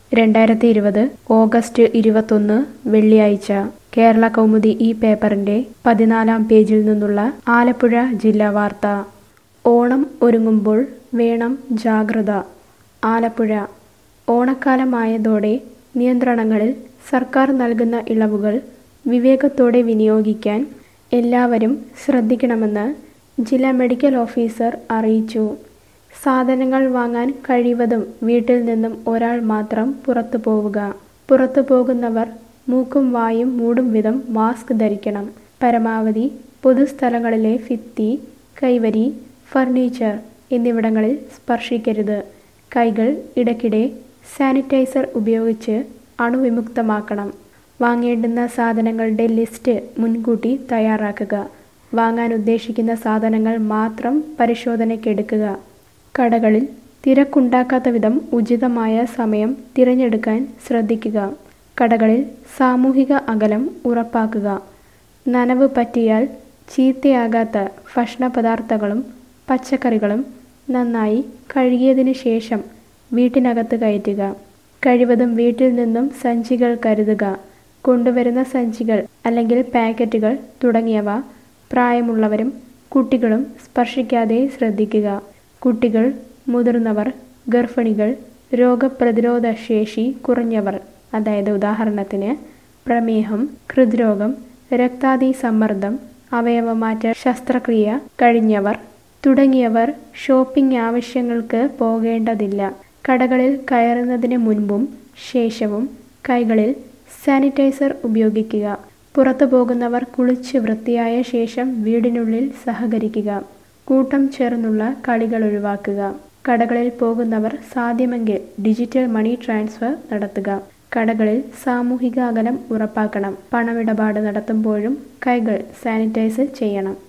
രണ്ടായിരത്തി ഇരുപത് ഓഗസ്റ്റ് ഇരുപത്തൊന്ന് വെള്ളിയാഴ്ച കേരള കൗമുദി ഈ പേപ്പറിന്റെ പതിനാലാം പേജിൽ നിന്നുള്ള ആലപ്പുഴ ജില്ലാ വാർത്ത ഓണം ഒരുങ്ങുമ്പോൾ വേണം ജാഗ്രത ആലപ്പുഴ ഓണക്കാലമായതോടെ നിയന്ത്രണങ്ങളിൽ സർക്കാർ നൽകുന്ന ഇളവുകൾ വിവേകത്തോടെ വിനിയോഗിക്കാൻ എല്ലാവരും ശ്രദ്ധിക്കണമെന്ന് ജില്ലാ മെഡിക്കൽ ഓഫീസർ അറിയിച്ചു സാധനങ്ങൾ വാങ്ങാൻ കഴിവതും വീട്ടിൽ നിന്നും ഒരാൾ മാത്രം പുറത്തു പോവുക പുറത്തു പോകുന്നവർ മൂക്കും വായും മൂടും വിധം മാസ്ക് ധരിക്കണം പരമാവധി പൊതുസ്ഥലങ്ങളിലെ ഭിത്തി കൈവരി ഫർണിച്ചർ എന്നിവിടങ്ങളിൽ സ്പർശിക്കരുത് കൈകൾ ഇടയ്ക്കിടെ സാനിറ്റൈസർ ഉപയോഗിച്ച് അണുവിമുക്തമാക്കണം വാങ്ങേണ്ടുന്ന സാധനങ്ങളുടെ ലിസ്റ്റ് മുൻകൂട്ടി തയ്യാറാക്കുക വാങ്ങാൻ ഉദ്ദേശിക്കുന്ന സാധനങ്ങൾ മാത്രം പരിശോധനയ്ക്കെടുക്കുക കടകളിൽ തിരക്കുണ്ടാക്കാത്ത വിധം ഉചിതമായ സമയം തിരഞ്ഞെടുക്കാൻ ശ്രദ്ധിക്കുക കടകളിൽ സാമൂഹിക അകലം ഉറപ്പാക്കുക നനവ് പറ്റിയാൽ ചീത്തയാകാത്ത ഭക്ഷണപദാർത്ഥങ്ങളും പച്ചക്കറികളും നന്നായി കഴുകിയതിനു ശേഷം വീട്ടിനകത്ത് കയറ്റുക കഴിവതും വീട്ടിൽ നിന്നും സഞ്ചികൾ കരുതുക കൊണ്ടുവരുന്ന സഞ്ചികൾ അല്ലെങ്കിൽ പാക്കറ്റുകൾ തുടങ്ങിയവ പ്രായമുള്ളവരും കുട്ടികളും സ്പർശിക്കാതെ ശ്രദ്ധിക്കുക കുട്ടികൾ മുതിർന്നവർ ഗർഭിണികൾ രോഗപ്രതിരോധ ശേഷി കുറഞ്ഞവർ അതായത് ഉദാഹരണത്തിന് പ്രമേഹം ഹൃദ്രോഗം രക്താതി സമ്മർദ്ദം അവയവമാറ്റ ശസ്ത്രക്രിയ കഴിഞ്ഞവർ തുടങ്ങിയവർ ഷോപ്പിംഗ് ആവശ്യങ്ങൾക്ക് പോകേണ്ടതില്ല കടകളിൽ കയറുന്നതിന് മുൻപും ശേഷവും കൈകളിൽ സാനിറ്റൈസർ ഉപയോഗിക്കുക പുറത്തു പോകുന്നവർ കുളിച്ച് വൃത്തിയായ ശേഷം വീടിനുള്ളിൽ സഹകരിക്കുക കൂട്ടം ചേർന്നുള്ള കളികൾ ഒഴിവാക്കുക കടകളിൽ പോകുന്നവർ സാധ്യമെങ്കിൽ ഡിജിറ്റൽ മണി ട്രാൻസ്ഫർ നടത്തുക കടകളിൽ സാമൂഹിക അകലം ഉറപ്പാക്കണം പണമിടപാട് നടത്തുമ്പോഴും കൈകൾ സാനിറ്റൈസ് ചെയ്യണം